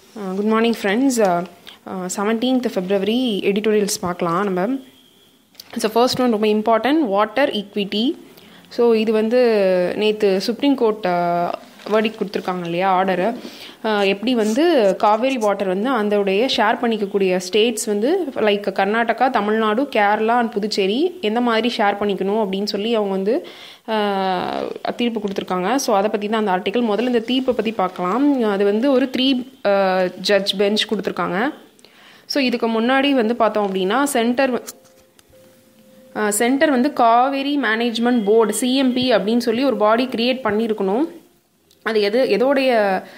good morning friends seventeenth February editorials பார்க்கலாம் நம்ம so first one ரொம்ப இம்பார்ட்டன்ட் வாட்டர் ஈக்விட்டி ஸோ இது வந்து நேற்று சுப்ரீம் கோர்ட் வேர்டிக் கொடுத்துருக்காங்க இல்லையா ஆர்டரு எப்படி வந்து காவேரி வாட்டர் வந்து அதோடைய ஷேர் பண்ணிக்கக்கூடிய ஸ்டேட்ஸ் வந்து லைக் கர்நாடகா தமிழ்நாடு கேரளா அண்ட் புதுச்சேரி எந்த மாதிரி ஷேர் பண்ணிக்கணும் அப்படின்னு சொல்லி அவங்க வந்து தீர்ப்பு கொடுத்துருக்காங்க ஸோ அதை பற்றி தான் அந்த ஆர்டிக்கல் முதல்ல இந்த தீர்ப்பை பற்றி பார்க்கலாம் அது வந்து ஒரு த்ரீ ஜட்ஜ் பெஞ்ச் கொடுத்துருக்காங்க ஸோ இதுக்கு முன்னாடி வந்து பார்த்தோம் அப்படின்னா சென்டர் சென்டர் வந்து காவேரி மேனேஜ்மெண்ட் போர்டு சிஎம்பி அப்படின்னு சொல்லி ஒரு பாடி கிரியேட் பண்ணியிருக்கணும் அது எது எதோடைய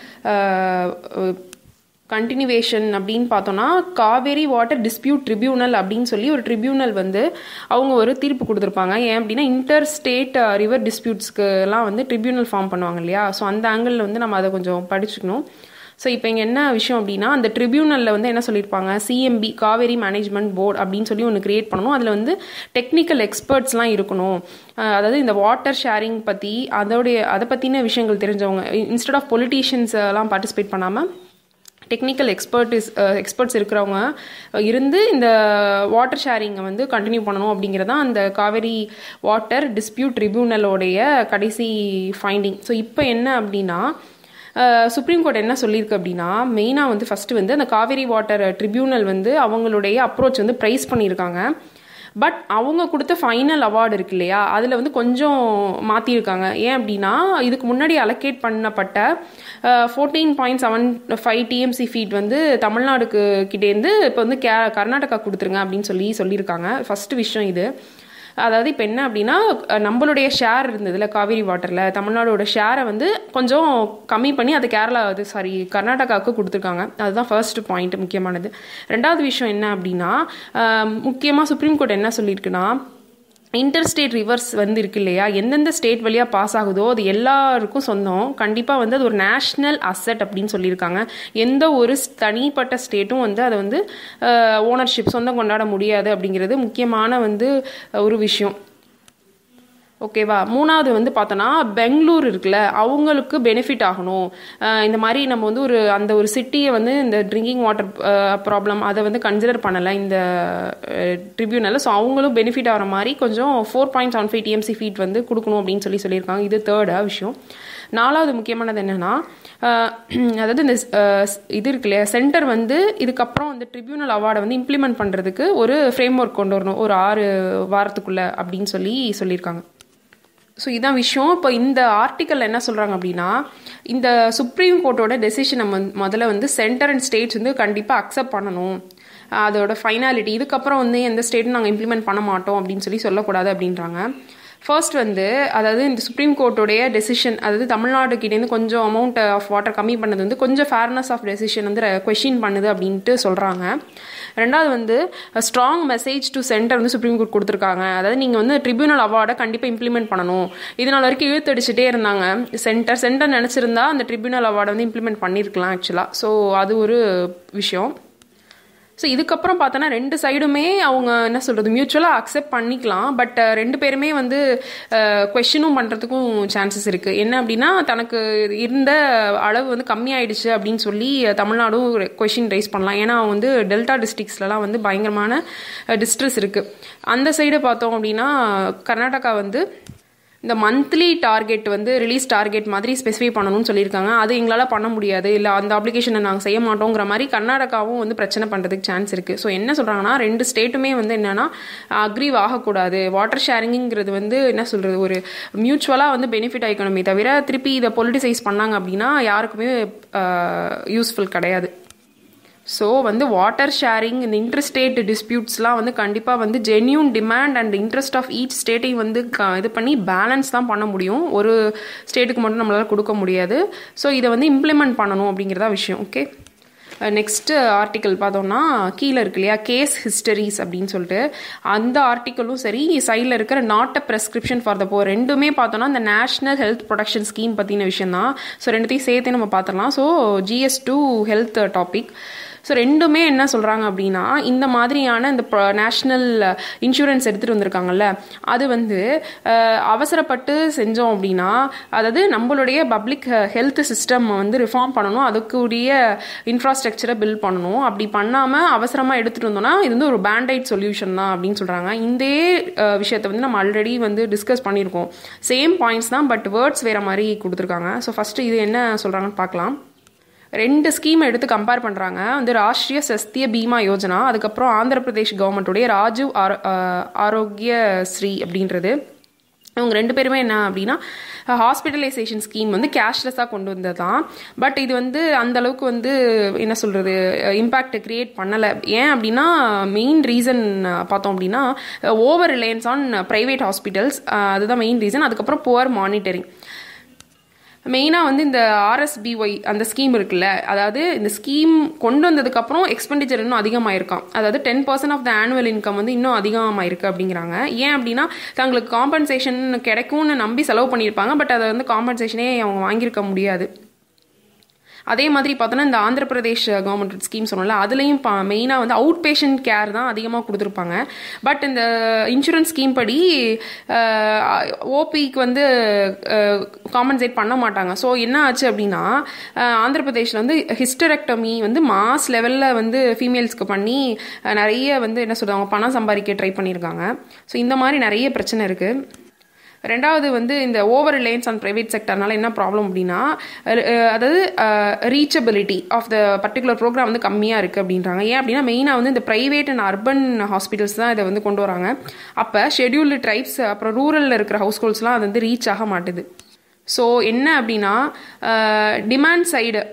கண்டினியூவேஷன் அப்படின்னு பார்த்தோன்னா காவேரி வாட்டர் டிஸ்பியூட் ட்ரிபியூனல் அப்படின்னு சொல்லி ஒரு ட்ரிபியூனல் வந்து அவங்க ஒரு தீர்ப்பு கொடுத்துருப்பாங்க ஏன் அப்படின்னா இன்டர் ஸ்டேட் ரிவர் டிஸ்பியூட்ஸ்க்குலாம் வந்து ட்ரிபியூனல் ஃபார்ம் பண்ணுவாங்க இல்லையா ஸோ அந்த ஆங்கிளில் வந்து நம்ம அதை கொஞ்சம் படிச்சுக்கணும் ஸோ இப்போ இங்கே என்ன விஷயம் அப்படின்னா அந்த ட்ரிபியூனலில் வந்து என்ன சொல்லியிருப்பாங்க சிஎம்பி காவேரி மேனேஜ்மெண்ட் போர்டு அப்படின்னு சொல்லி ஒன்று கிரியேட் பண்ணணும் அதில் வந்து டெக்னிக்கல் எக்ஸ்பர்ட்ஸ்லாம் இருக்கணும் அதாவது இந்த வாட்டர் ஷேரிங் பற்றி அதோடைய அதை பற்றின விஷயங்கள் தெரிஞ்சவங்க இன்ஸ்டெட் ஆஃப் பொலிட்டீஷியன்ஸ் எல்லாம் பார்ட்டிசிபேட் பண்ணாமல் டெக்னிக்கல் எக்ஸ்பர்ட் எக்ஸ்பர்ட்ஸ் இருக்கிறவங்க இருந்து இந்த வாட்டர் ஷேரிங்கை வந்து கண்டினியூ பண்ணணும் அப்படிங்கிறதான் அந்த காவேரி வாட்டர் டிஸ்பியூட் ட்ரிபியூனலோடைய கடைசி ஃபைண்டிங் ஸோ இப்போ என்ன அப்படின்னா சுப்ரீம் கோர்ட் என்ன சொல்லியிருக்கு அப்படின்னா மெயினாக வந்து ஃபஸ்ட்டு வந்து அந்த காவேரி வாட்டர் ட்ரிபியூனல் வந்து அவங்களுடைய அப்ரோச் வந்து ப்ரைஸ் பண்ணியிருக்காங்க பட் அவங்க கொடுத்த ஃபைனல் அவார்டு இருக்கு இல்லையா அதில் வந்து கொஞ்சம் மாற்றிருக்காங்க ஏன் அப்படின்னா இதுக்கு முன்னாடி அலோகேட் பண்ணப்பட்ட fourteen point seven five TMC feet வந்து தமிழ்நாடுக்கு கிட்டேருந்து இப்போ வந்து கே கர்நாடகா கொடுத்துருங்க அப்படின்னு சொல்லி சொல்லியிருக்காங்க ஃபஸ்ட்டு விஷயம் இது அதாவது இப்போ என்ன அப்படின்னா நம்மளுடைய ஷேர் இருந்ததுல காவேரி வாட்டரில் தமிழ்நாடோட ஷேரை வந்து கொஞ்சம் கம்மி பண்ணி அது கேரளா அது சாரி கர்நாடகாவுக்கு கொடுத்துருக்காங்க அதுதான் ஃபர்ஸ்ட் பாயிண்ட் முக்கியமானது ரெண்டாவது விஷயம் என்ன அப்படின்னா முக்கியமாக சுப்ரீம் கோர்ட் என்ன சொல்லியிருக்குன்னா இன்டர் ஸ்டேட் ரிவர்ஸ் வந்து இருக்கு இல்லையா எந்தெந்த ஸ்டேட் வழியாக பாஸ் ஆகுதோ அது எல்லாருக்கும் சொந்தம் கண்டிப்பாக வந்து அது ஒரு நேஷ்னல் அசட் அப்படின்னு சொல்லியிருக்காங்க எந்த ஒரு தனிப்பட்ட ஸ்டேட்டும் வந்து அதை வந்து ஓனர்ஷிப் சொந்தம் கொண்டாட முடியாது அப்படிங்கிறது முக்கியமான வந்து ஒரு விஷயம் ஓகேவா மூணாவது வந்து பார்த்தோன்னா பெங்களூர் இருக்குல்ல அவங்களுக்கு பெனிஃபிட் ஆகணும் இந்த மாதிரி நம்ம வந்து ஒரு அந்த ஒரு சிட்டியை வந்து இந்த ட்ரிங்கிங் வாட்டர் ப்ராப்ளம் அதை வந்து கன்சிடர் பண்ணலை இந்த ட்ரிபியூனலில் ஸோ அவங்களும் பெனிஃபிட் ஆகிற மாதிரி கொஞ்சம் four point seven five TMC feet வந்து கொடுக்கணும் அப்படின்னு சொல்லி சொல்லியிருக்காங்க இது தேர்டாக விஷயம் நாலாவது முக்கியமானது என்னென்னா அதாவது இந்த இது இருக்கு இல்லையா சென்டர் வந்து இதுக்கப்புறம் இந்த ட்ரிபியூனல் அவார்டை வந்து இம்ப்ளிமெண்ட் பண்ணுறதுக்கு ஒரு ஃப்ரேம் ஒர்க் கொண்டு வரணும் ஒரு ஆறு வாரத்துக்குள்ளே அப்படின்னு சொல்லி சொல்லியிருக்காங்க ஸோ இதான் விஷயம் இப்போ இந்த ஆர்டிக்கல் என்ன சொல்கிறாங்க அப்படின்னா இந்த சுப்ரீம் கோர்ட்டோட டெசிஷனை முதல்ல வந்து சென்டர் அண்ட் ஸ்டேட்ஸ் வந்து கண்டிப்பாக அக்செப்ட் பண்ணணும் அதோட ஃபைனாலிட்டி இதுக்கப்புறம் வந்து எந்த ஸ்டேட்டும் நாங்கள் இம்ப்ளிமெண்ட் பண்ண மாட்டோம் அப்படின்னு சொல்லி சொல்லக்கூடாது அப்படின்றாங்க ஃபர்ஸ்ட் வந்து அதாவது இந்த சுப்ரீம் கோர்ட்டோடைய டெசிஷன் அதாவது தமிழ்நாடு கிட்டேருந்து கொஞ்சம் அமௌண்ட் ஆஃப் வாட்டர் கம்மி பண்ணது வந்து கொஞ்சம் ஃபேர்னஸ் ஆஃப் டெசிஷன் வந்து கொஷின் பண்ணுது அப்படின்ட்டு சொல்கிறாங்க ரெண்டாவது வந்து ஸ்ட்ராங் மெசேஜ் டு சென்டர் வந்து சுப்ரீம் கோர்ட் கொடுத்துருக்காங்க அதாவது நீங்கள் வந்து ட்ரிபியூனல் அவார்டை கண்டிப்பாக இம்ப்ளிமெண்ட் பண்ணணும் இதனால் வரைக்கும் இழுத்தடிச்சிட்டே இருந்தாங்க சென்டர் சென்டர் நினச்சிருந்தா அந்த ட்ரிபியூனல் அவார்டை வந்து இம்ப்ளிமெண்ட் பண்ணியிருக்கலாம் ஆக்சுவலாக ஸோ அது ஒரு விஷயம் ஸோ இதுக்கப்புறம் பார்த்தோன்னா ரெண்டு சைடுமே அவங்க என்ன சொல்கிறது மியூச்சுவலாக அக்செப்ட் பண்ணிக்கலாம் பட் ரெண்டு பேருமே வந்து கொஷினும் பண்ணுறதுக்கும் சான்சஸ் இருக்குது என்ன அப்படின்னா தனக்கு இருந்த அளவு வந்து கம்மியாயிடுச்சு அப்படின்னு சொல்லி தமிழ்நாடும் கொஷின் ரைஸ் பண்ணலாம் ஏன்னா வந்து டெல்டா டிஸ்ட்ரிக்ஸ்லலாம் வந்து பயங்கரமான டிஸ்ட்ரெஸ் இருக்குது அந்த சைடு பார்த்தோம் அப்படின்னா கர்நாடகா வந்து இந்த மந்த்லி டார்கெட் வந்து ரிலீஸ் டார்கெட் மாதிரி ஸ்பெசிஃபை பண்ணணும்னு சொல்லியிருக்காங்க அது எங்களால் பண்ண முடியாது இல்லை அந்த அப்ளிகேஷனை நாங்கள் செய்ய மாட்டோங்கிற மாதிரி கர்நாடகாவும் வந்து பிரச்சனை பண்ணுறதுக்கு சான்ஸ் இருக்குது ஸோ என்ன சொல்கிறாங்கன்னா ரெண்டு ஸ்டேட்டுமே வந்து என்னென்னா அக்ரீவ் ஆகக்கூடாது வாட்டர் ஷேரிங்கிறது வந்து என்ன சொல்கிறது ஒரு மியூச்சுவலாக வந்து பெனிஃபிட் ஆகிக்கணுமே தவிர திருப்பி இதை பொலிட்டிசைஸ் பண்ணாங்க அப்படின்னா யாருக்குமே யூஸ்ஃபுல் கிடையாது ஸோ வந்து வாட்டர் ஷேரிங் இந்த இன்டர்ஸ்டேட் டிஸ்பியூட்ஸ்லாம் வந்து கண்டிப்பாக வந்து genuine demand and interest of each ஸ்டேட்டையும் வந்து இது பண்ணி பேலன்ஸ் தான் பண்ண முடியும் ஒரு ஸ்டேட்டுக்கு மட்டும் நம்மளால் கொடுக்க முடியாது ஸோ இதை வந்து இம்ப்ளிமெண்ட் பண்ணணும் அப்படிங்கிறதா விஷயம் ஓகே நெக்ஸ்ட்டு ஆர்டிக்கல் பார்த்தோம்னா கீழே இருக்கு இல்லையா கேஸ் ஹிஸ்டரிஸ் அப்படின்னு சொல்லிட்டு அந்த ஆர்டிக்கலும் சரி சைடில் இருக்கிற not a prescription for the poor ரெண்டுமே பார்த்தோம்னா இந்த நேஷனல் ஹெல்த் ப்ரொடக்ஷன் ஸ்கீம் பற்றின விஷயம் தான் ஸோ ரெண்டுத்தையும் சேர்த்து நம்ம பார்த்துடலாம் so GS two health topic so ரெண்டுமே என்ன சொல்கிறாங்க அப்படின்னா இந்த மாதிரியான இந்த நேஷ்னல் இன்சூரன்ஸ் எடுத்துகிட்டு வந்திருக்காங்கல்ல அது வந்து அஹ், அவசரப்பட்டு செஞ்சோம் அப்படின்னா அதாவது நம்மளுடைய பப்ளிக் ஹெல்த் சிஸ்டம் வந்து ரிஃபார்ம் பண்ணணும் அதுக்குரிய இன்ஃப்ராஸ்ட்ரக்சரை பில்ட் பண்ணணும் அப்படி பண்ணாமல் அவசரமாக எடுத்துகிட்டு வந்தோம்னா இது வந்து ஒரு பேண்டைட் சொல்யூஷன் தான் அப்படின்னு சொல்கிறாங்க இந்த விஷயத்தை வந்து நம்ம ஆல்ரெடி வந்து டிஸ்கஸ் பண்ணியிருக்கோம் சேம் பாயிண்ட்ஸ் தான் பட் வேர்ட்ஸ் வேறு மாதிரி கொடுத்துருக்காங்க ஸோ ஃபஸ்ட்டு இது என்ன சொல்கிறாங்கன்னு பார்க்கலாம் ரெண்டு ஸ்கீம் எடுத்து கம்பேர் பண்ணுறாங்க வந்து ராஷ்ட்ரிய சஸ்திய பீமா யோஜனா அதுக்கப்புறம் ஆந்திர பிரதேஷ் கவர்மெண்ட்டுடைய ராஜீவ் ஆரோ ஆஹ் ஆரோக்கிய ஸ்ரீ அப்படின்றது இவங்க ரெண்டு பேருமே என்ன அப்படின்னா ஹாஸ்பிட்டலைசேஷன் ஸ்கீம் வந்து கேஷ்லெஸ்ஸாக கொண்டு வந்தது தான் பட் இது வந்து அந்த அளவுக்கு வந்து என்ன சொல்கிறது இம்பேக்ட் கிரியேட் பண்ணலை ஏன் அப்படின்னா மெயின் ரீசன் பார்த்தோம் அப்படின்னா over reliance on private hospitals அதுதான் மெயின் ரீசன் அதுக்கப்புறம் புவர் மானிட்டரிங் மெயினாக வந்து இந்த ஆர்எஸ்பிஒய் அந்த ஸ்கீம் இருக்குல்ல அதாவது இந்த ஸ்கீம் கொண்டு வந்ததுக்கப்புறம் எக்ஸ்பெண்டிச்சர் இன்னும் அதிகமாயிருக்காம் அதாவது ten percent of the annual income வந்து இன்னும் அதிகமாயிருக்கு அப்படிங்கிறாங்க ஏன் அப்படின்னா தங்களுக்கு காம்பன்சேஷன் கிடைக்கும்னு நம்பி செலவு பண்ணியிருப்பாங்க பட் அதை வந்து காம்பன்சேஷனே அவங்க வாங்கியிருக்க முடியாது அதே மாதிரி பார்த்தோன்னா இந்த ஆந்திர பிரதேஷ் கவர்மெண்ட் ஸ்கீம் சொன்னோம்ல அதுலேயும் மெயினாக வந்து அவுட் பேஷண்ட் கேர் தான் அதிகமாக கொடுத்துருப்பாங்க பட் இந்த இன்சூரன்ஸ் ஸ்கீம் படி ஓபிக்கு வந்து காம்பன்சேட் பண்ண மாட்டாங்க ஸோ என்ன ஆச்சு அப்படின்னா அஹ், ஆந்திர பிரதேஷில் வந்து ஹிஸ்டரெக்டமி வந்து மாஸ் லெவலில் வந்து ஃபீமேல்ஸ்க்கு பண்ணி அஹ், நிறைய வந்து என்ன சொல்றாங்க பணம் சம்பாதிக்க ட்ரை பண்ணியிருக்காங்க ஸோ இந்த மாதிரி நிறைய பிரச்சனை இருக்குது ரெண்டாவது வந்து இந்த ஓவர் ரிலையன்ஸ் ஆன் ப்ரைவேட் செக்டர்னால என்ன ப்ராப்ளம் அப்படின்னா அஹ் அஹ் அதாவது reachability of the particular programme வந்து கம்மியாக இருக்குது அப்படின்றாங்க ஏன் அப்படின்னா மெயினாக வந்து இந்த ப்ரைவேட் அண்ட் அர்பன் ஹாஸ்பிட்டல்ஸ் தான் இதை வந்து கொண்டு வராங்க அப்போ ஷெட்யூல்டு ட்ரைப்ஸ் அப்புறம் ரூரலில் இருக்கிற ஹவுஸ் ஹோல்ஸ்லாம் அது வந்து ரீச் ஆக மாட்டுது ஸோ என்ன அப்படின்னா டிமாண்ட் சைடு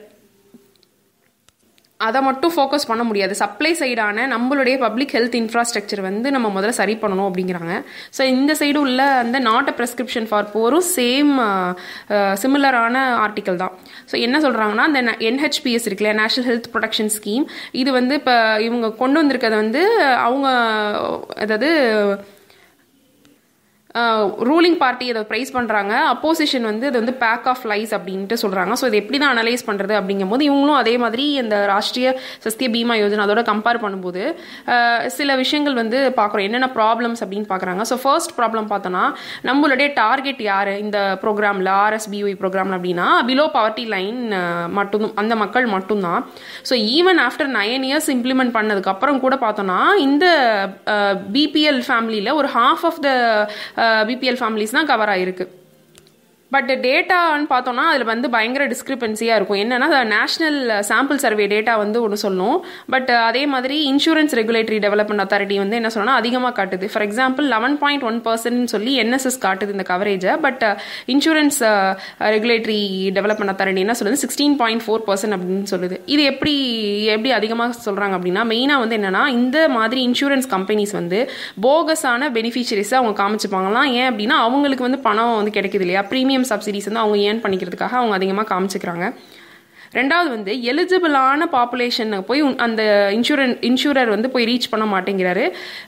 அதை மட்டும் ஃபோக்கஸ் பண்ண முடியாது சப்ளை சைடான நம்மளுடைய பப்ளிக் ஹெல்த் இன்ஃப்ராஸ்ட்ரக்சர் வந்து நம்ம முதல்ல சரி பண்ணணும் அப்படிங்கிறாங்க ஸோ இந்த சைடு உள்ள அந்த நாட் அ ப்ரெஸ்கிரிப்ஷன் ஃபார் போரும் சேம் சிமிலரான ஆர்டிக்கல் தான் ஸோ என்ன சொல்கிறாங்கன்னா இந்த என்ஹெச்பிஎஸ் இருக்குல்ல நேஷனல் ஹெல்த் ப்ரொடெக்ஷன் ஸ்கீம் இது வந்து இப்போ இவங்க கொண்டு வந்திருக்கிறது வந்து அவங்க அதாவது ரூலிங் பார்ட்டி அதை ப்ரைஸ் பண்ணுறாங்க அப்போசிஷன் வந்து அது வந்து பேக் ஆஃப் லைஸ் அப்படின்ட்டு சொல்கிறாங்க ஸோ இது எப்படி தான் அனலைஸ் பண்ணுறது அப்படிங்கும்போது இவங்களும் அதே மாதிரி இந்த ராஷ்ட்ரிய சஸ்திய பீமா யோஜனா அதோட கம்பேர் பண்ணும்போது அஹ், சில விஷயங்கள் வந்து பார்க்குறோம் என்னென்ன ப்ராப்ளம்ஸ் அப்படின்னு பார்க்குறாங்க ஸோ ஃபர்ஸ்ட் ப்ராப்ளம் பார்த்தோன்னா நம்மளுடைய டார்கெட் யார் இந்த ப்ரோக்ராமில் ஆர்எஸ்பிஒய் ப்ரோக்ராம் அப்படின்னா பிலோ பவர்ட்டி லைன் மட்டும் அந்த மக்கள் மட்டும்தான் so even after nine years implement பண்ணதுக்கப்புறம் கூட பார்த்தோன்னா இந்த பிபிஎல் ஃபேமிலியில் ஒரு half of the BPL families தான் கவர் ஆகிருக்கு பட் டேட்டான்னு பார்த்தோம்னா அதில் வந்து பயங்கர டிஸ்கிரிபன்சியாக இருக்கும் என்னன்னா நேஷனல் சாம்பிள் சர்வே டேட்டா வந்து ஒன்று சொல்லும் பட் அதே மாதிரி இன்சூரன்ஸ் ரெகுலேட்டரி டெவலப்மெண்ட் அத்தாரிட்டி வந்து என்ன சொல்லணும்னா அதிகமாக காட்டுது for example eleven point one percent சொல்லி என்எஸ்எஸ் காட்டுது இந்த கவரேஜை but insurance regulatory development authority என்ன சொல்லுது சிக்ஸ்டீன் பாயிண்ட் ஃபோர் பர்சன்ட் அப்படின்னு சொல்லுது இது எப்படி எப்படி அதிகமாக சொல்கிறாங்க அப்படின்னா மெயினாக வந்து என்னன்னா இந்த மாதிரி இன்சூரன்ஸ் கம்பெனிஸ் வந்து போகஸான பெனிஃபிஷரிஸை அவங்க காமிச்சுப்பாங்களாம் ஏன் அப்படின்னா அவங்களுக்கு வந்து பணம் வந்து கிடைக்குது இல்லையா ப்ரீமியம் சப்சிடிஸ் வந்து அவங்க ஏர்ன் பண்ணிக்கிறதுக்காக அவங்க அதிகமாக காமிச்சுக்கிறாங்க ரெண்டாவது வந்து எலிஜிபிளான பாப்புலேஷன் போய் உன்- அந்த இன்சூரன் இன்சூரர் வந்து போய் ரீச் பண்ண மாட்டேங்கிறாரு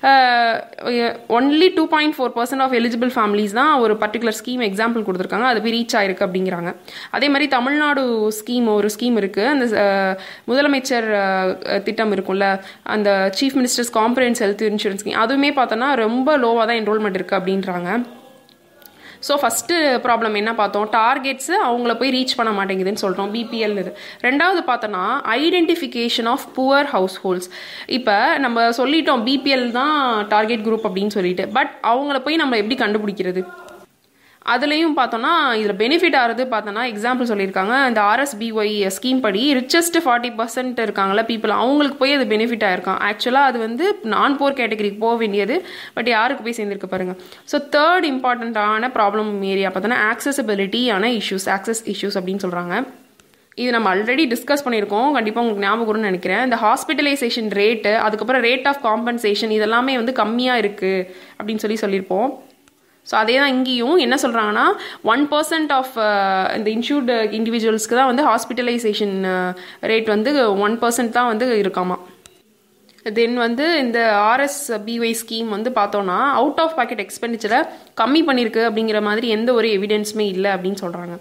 only two point four percent of eligible families தான் ஒரு பர்டிகுலர் ஸ்கீம் எக்ஸாம்பிள் கொடுத்துருக்காங்க அது போய் ரீச் ஆயிருக்கு அப்படிங்கிறாங்க அதே மாதிரி தமிழ்நாடு ஸ்கீம் ஒரு ஸ்கீம் இருக்கு அந்த அஹ், முதலமைச்சர் அஹ், திட்டம் இருக்கும்ல அந்த chief ministers comprehensive health insurance scheme அதுவுமே பார்த்தோன்னா ரொம்ப லோவாக தான் என்ரோல்மெண்ட் இருக்குது அப்படின்றாங்க ஸோ ஃபஸ்ட்டு ப்ராப்ளம் என்ன பார்த்தோம் டார்கெட்ஸு அவங்கள போய் ரீச் பண்ண மாட்டேங்குதுன்னு சொல்கிறோம் பிபிஎல் இது ரெண்டாவது பார்த்தோன்னா identification of poor households இப்போ நம்ம சொல்லிட்டோம் பிபிஎல் தான் டார்கெட் குரூப் அப்படின்னு சொல்லிட்டு பட் அவங்கள போய் நம்ம எப்படி கண்டுபிடிக்கிறது அதுலேயும் பார்த்தோன்னா இதில் பெனிஃபிட் ஆகிறது பார்த்தோன்னா எக்ஸாம்பிள் சொல்லியிருக்காங்க இந்த ஆர்எஸ்பிஒய் ஸ்கீம் படி ரிச்சஸ்ட் ஃபார்ட்டி பர்சன்ட் இருக்காங்களா பீப்புள் அவங்களுக்கு போய் அது பெனிஃபிட் ஆயிருக்கான் ஆக்சுவலாக அது வந்து நான் போர் கேட்டகரிக்கு போக வேண்டியது பட் யாருக்கு போய் சேர்ந்துருக்கு பாருங்க ஸோ தேர்ட் இம்பார்ட்டண்ட்டான ப்ராப்ளம் ஏரியா பார்த்தோன்னா ஆக்சசபிலிட்டியான இஷ்யூஸ் ஆக்சஸ் இஷ்யூஸ் அப்படின்னு சொல்கிறாங்க இது நம்ம ஆல்ரெடி டிஸ்கஸ் பண்ணியிருக்கோம் கண்டிப்பாக உங்களுக்கு ஞாபகம் வரும்னு நினைக்கிறேன் இந்த ஹாஸ்பிட்டலைசேஷன் ரேட்டு அதுக்கப்புறம் ரேட் ஆஃப் காம்பன்சேஷன் இதெல்லாமே வந்து கம்மியாக இருக்குது அப்படின்னு சொல்லி சொல்லியிருப்போம் ஸோ அதே தான் இங்கேயும் என்ன சொல்கிறாங்கன்னா ஒன் பர்சன்ட் ஆஃப் இந்த இன்சூர்டு இண்டிவிஜுவல்ஸ்க்கு தான் வந்து ஹாஸ்பிட்டலைசேஷன் ரேட் வந்து ஒன் பர்சன்ட் தான் வந்து இருக்காமா தென் வந்து இந்த ஆர்எஸ்பிஒய் ஸ்கீம் வந்து பார்த்தோன்னா அவுட் ஆஃப் பாக்கெட் எக்ஸ்பெண்டிச்சரை கம்மி பண்ணியிருக்கு அப்படிங்கிற மாதிரி எந்த ஒரு எவிடன்ஸுமே இல்லை அப்படின்னு சொல்கிறாங்க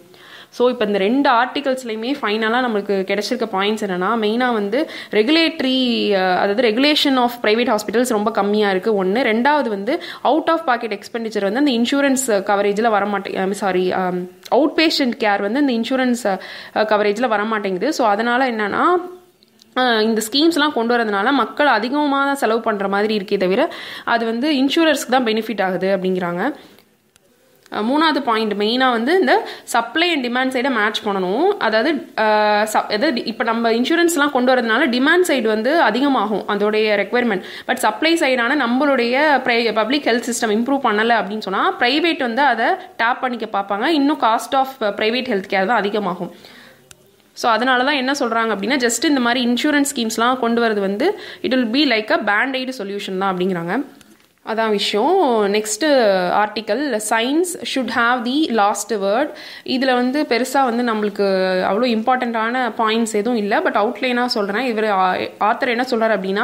ஸோ இப்போ இந்த ரெண்டு ஆர்டிகல்ஸ்லையுமே ஃபைனலாக நம்மளுக்கு கிடைச்சிருக்க பாயிண்ட்ஸ் என்னன்னா மெயினாக வந்து ரெகுலேட்டரி அதாவது ரெகுலேஷன் ஆஃப் ப்ரைவேட் ஹாஸ்பிட்டல்ஸ் ரொம்ப கம்மியாக இருக்குது ஒன்று ரெண்டாவது வந்து அவுட் ஆஃப் பாக்கெட் எக்ஸ்பெண்டிச்சர் வந்து அந்த இன்சூரன்ஸ் கவரேஜில் வரமாட்டேங்க சாரி அவுட் பேஷண்ட் கேர் வந்து இந்த இன்சூரன்ஸ் கவரேஜில் வரமாட்டேங்குது ஸோ அதனால் என்னன்னா இந்த ஸ்கீம்ஸ்லாம் கொண்டு வரதுனால மக்கள் அதிகமாக தான் செலவு பண்ணுற மாதிரி இருக்கே தவிர அது வந்து இன்சூரன்ஸ்க்கு தான் பெனிஃபிட் ஆகுது அப்படிங்கிறாங்க மூணாவது பாயிண்ட் மெயினாக வந்து இந்த சப்ளை அண்ட் டிமாண்ட் சைடை மேட்ச் பண்ணணும் அதாவது அதாவது இப்போ நம்ம இன்சூரன்ஸ்லாம் கொண்டு வரதுனால டிமாண்ட் சைடு வந்து அதிகமாகும் அதோடைய ரெக்குவயர்மெண்ட் பட் சப்ளை சைடான நம்மளுடைய ப்ரை பப்ளிக் ஹெல்த் சிஸ்டம் இம்ப்ரூவ் பண்ணலை அப்படின்னு சொன்னால் ப்ரைவேட் வந்து அதை டேப் பண்ணிக்க பார்ப்பாங்க இன்னும் cost of private health care தான் அதிகமாகும் ஸோ அதனால தான் என்ன சொல்கிறாங்க அப்படின்னா ஜஸ்ட் இந்த மாதிரி இன்சூரன்ஸ் ஸ்கீம்ஸ்லாம் கொண்டு வரது வந்து it will be like a band aid solution தான் அப்படிங்கிறாங்க அதான் விஷயம் next article science should have the last word இதில் வந்து பெருசாக வந்து நம்மளுக்கு அவ்வளோ இம்பார்ட்டண்ட்டான பாயிண்ட்ஸ் எதுவும் இல்லை பட் அவுட்லைனாக சொல்கிறேன் இவர் ஆத்தர் என்ன சொல்கிறார் அப்படின்னா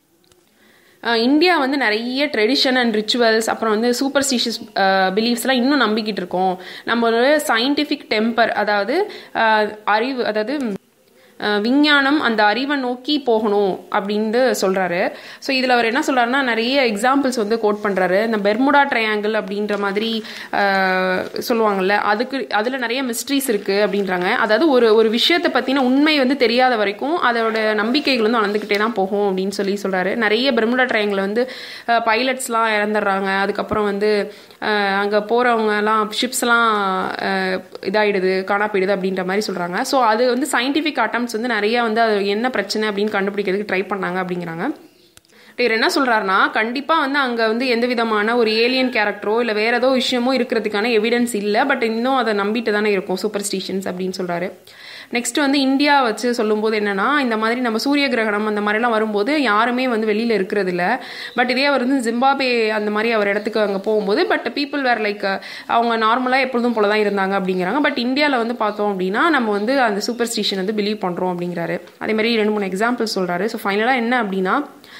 இந்தியா வந்து நிறைய ட்ரெடிஷன் அண்ட் ரிச்சுவல்ஸ் அப்புறம் வந்து சூப்பர்ஸ்டிஷியஸ் பிலீஃப்ஸ்லாம் இன்னும் நம்பிக்கிட்டு இருக்கோம் நம்மளோட சயின்டிஃபிக் டெம்பர் அதாவது அறிவு அதாவது விஞ்ஞானம் அந்த அறிவை நோக்கி போகணும் அப்படின்ட்டு சொல்கிறாரு ஸோ இதில் அவர் என்ன சொல்கிறாருன்னா நிறைய எக்ஸாம்பிள்ஸ் வந்து கோட் பண்ணுறாரு இந்த பெர்முடா ட்ரையாங்கிள் அப்படின்ற மாதிரி சொல்லுவாங்கல்ல அதுக்கு அதில் நிறைய மிஸ்ட்ரிஸ் இருக்குது அப்படின்றாங்க அதாவது ஒரு ஒரு விஷயத்தை பற்றின உண்மை வந்து தெரியாத வரைக்கும் அதோட நம்பிக்கைகள் வந்து வளர்ந்துக்கிட்டே தான் போகும் அப்படின்னு சொல்லி சொல்கிறாரு நிறைய பெர்முடா ட்ரையாங்கிள் வந்து பைலட்ஸ்லாம் இறந்துடுறாங்க அதுக்கப்புறம் வந்து அங்கே போகிறவங்கலாம் ஷிப்ஸ்லாம் இதாகிடுது காணா போயிடுது அப்படின்ற மாதிரி சொல்கிறாங்க ஸோ அது வந்து சயின்டிஃபிக் அட்டம்ஸ் வந்து நிறைய வந்து அது என்ன பிரச்சனை அப்படின்னு கண்டுபிடிக்கிறதுக்கு ட்ரை பண்ணாங்க அப்படிங்கிறாங்க இவர் என்ன சொல்கிறாருன்னா கண்டிப்பாக வந்து அங்கே வந்து எந்த விதமான ஒரு ஏலியன் கேரக்டரோ இல்லை வேற ஏதோ விஷயமோ இருக்கிறதுக்கான எவிடன்ஸ் இல்லை பட் இன்னும் அதை நம்பிட்டு தானே இருக்கும் சூப்பர் ஸ்டிஷன்ஸ் அப்படின்னு சொல்கிறாரு நெக்ஸ்ட் வந்து இந்தியா வச்சு சொல்லும்போது என்னன்னா இந்த மாதிரி நம்ம சூரிய கிரகணம் அந்த மாதிரிலாம் வரும்போது யாருமே வந்து வெளியில் இருக்கிறது இல்லை பட் இதே அவர் வந்து ஜிம்பாபே அந்த மாதிரி அவர் இடத்துக்கு அங்கே போகும்போது பட் பீப்புள் வேர் லைக் அவங்க நார்மலாக எப்பொழுதும் போல தான் இருந்தாங்க அப்படிங்கிறாங்க பட் இந்தியாவில் வந்து பார்த்தோம் அப்படின்னா நம்ம வந்து அந்த சூப்பர் ஸ்டிஷன் வந்து பிலீவ் பண்ணுறோம் அப்படிங்கிறாரு அதே மாதிரி ரெண்டு மூணு எக்ஸாம்பிள் சொல்கிறாரு ஸோ ஃபைனலாக என்ன அப்படின்னா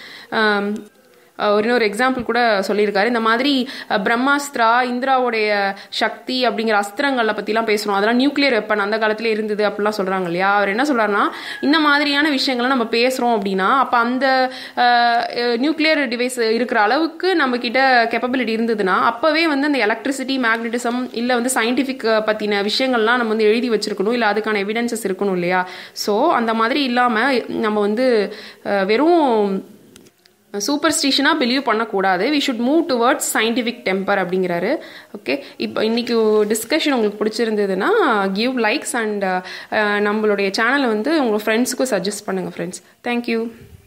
ஒரு இன்னொரு எக்ஸாம்பிள் கூட சொல்லியிருக்காரு இந்த மாதிரி பிரம்மாஸ்திரா இந்திராவுடைய சக்தி அப்படிங்கிற அஸ்திரங்களை பற்றிலாம் பேசுகிறோம் அதெல்லாம் நியூக்ளியர் வெப்பன் அந்த காலத்தில் இருந்தது அப்படிலாம் சொல்கிறாங்க இல்லையா அவர் என்ன சொல்கிறாருன்னா இந்த மாதிரியான விஷயங்களை நம்ம பேசுகிறோம் அப்படின்னா அப்போ அந்த நியூக்ளியர் டிவைஸ் இருக்கிற அளவுக்கு நம்ம கிட்ட கெப்பபிலிட்டி இருந்ததுன்னா அப்போவே வந்து அந்த எலக்ட்ரிசிட்டி மேக்னட்டிசம் இல்லை வந்து சயின்டிஃபிக் பற்றின விஷயங்கள்லாம் நம்ம வந்து எழுதி வச்சிருக்கணும் இல்லை அதுக்கான எவிடன்சஸ் இருக்கணும் இல்லையா ஸோ அந்த மாதிரி இல்லாமல் நம்ம வந்து வெறும் சூப்பர் ஸ்டிஷனாக பிலீவ் பண்ணக்கூடாது we should move towards scientific temper அப்படிங்கிறாரு ஓகே இப்போ இன்னைக்கு டிஸ்கஷன் உங்களுக்கு பிடிச்சிருந்ததுன்னா கிவ் லைக்ஸ் அண்ட் நம்மளுடைய சேனலை வந்து உங்கள் ஃப்ரெண்ட்ஸுக்கும் சஜஸ்ட் பண்ணுங்கள் ஃப்ரெண்ட்ஸ் தேங்க்யூ